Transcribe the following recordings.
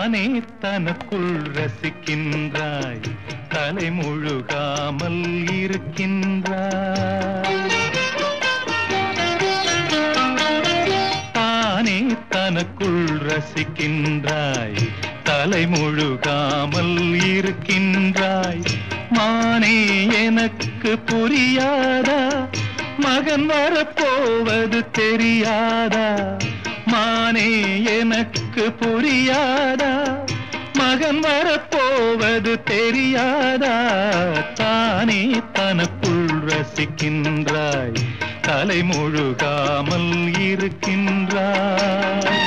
தானே தனக்குள் ரசிக்கின்றாய் தலை முழுகாமல் இருக்கின்றாய் தானே தனக்குள் ரசிக்கின்றாய் தலை முழுகாமல் இருக்கின்றாய் மானே எனக்கு புரியாதா மகன் வரப்போவது தெரியாதா மானே எனக்கு புரியாதா மகன் வரப்போவது தெரியாதா தானே தனக்குள் ரசிக்கின்றாய் தலை முழுகாமல் இருக்கின்றாய்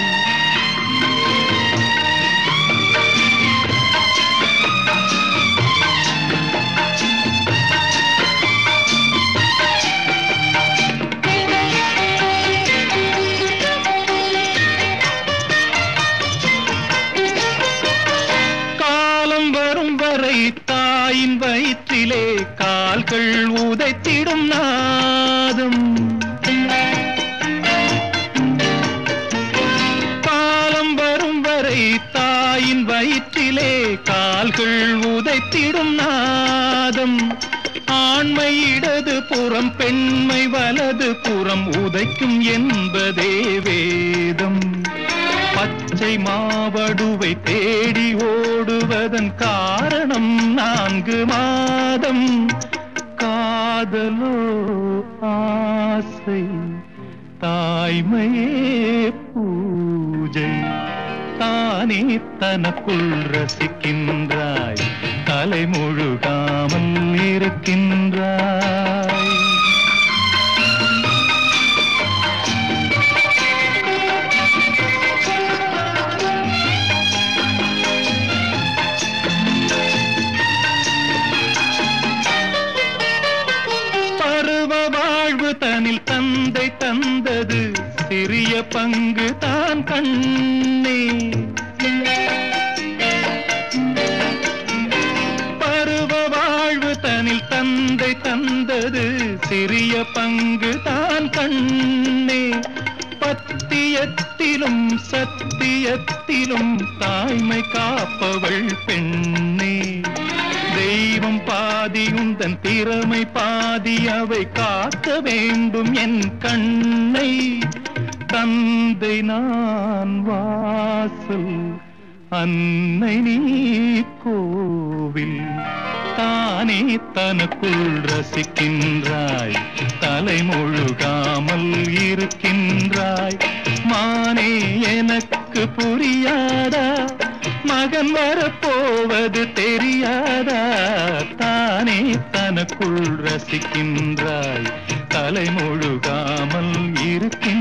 காலம் வரும் வரை தாயின் வயிற்றிலே கால்கள் உதைத்திடும் நாதம் காலம் வரும் வரை தாயின் வயிற்றிலே கால்கள் உதைத்திடும் நாதம் ஆண்மை இடது புறம் பெண்மை வலது புறம் உதைக்கும் என்பதே வேதம் பச்சை மாவடுவை தேடி ஓடுவதன் காரணம் நான்கு மாதம் காதலோ ஆசை தாய்மையே பூஜை தானே தனக்குள் ரசிக்கின்றாய் தலை முழுகாமல் இருக்கின்றாய் பருவ வாழ்வு தனில் தந்தை தந்தது சிறிய பங்கு தான் கண்ணே பருவ வாழ்வு தனில் தந்தை தந்தது சிறிய பங்கு தான் கண்ணே பத்தியத்திலும் சத்தியத்திலும் தாய்மை காப்பவள் பெண்ணே தெய்வம் பாதி உந்தன் திறமை பாதி அவை காக்க வேண்டும் என் கண்ணை தந்தை நான் வாசல் அன்னை நீ கோவில் தானே தனக்குள் ரசிக்கின்றாய் தலை முழுகாமல் இருக்கின்றாய் மானே எனக்கு புரியாதா மகன் வரப்போவது தெரியாதா தானே தனக்குள் ரசிக்கின்றாய் தலை முழுகாமல் இருக்கின்றாய்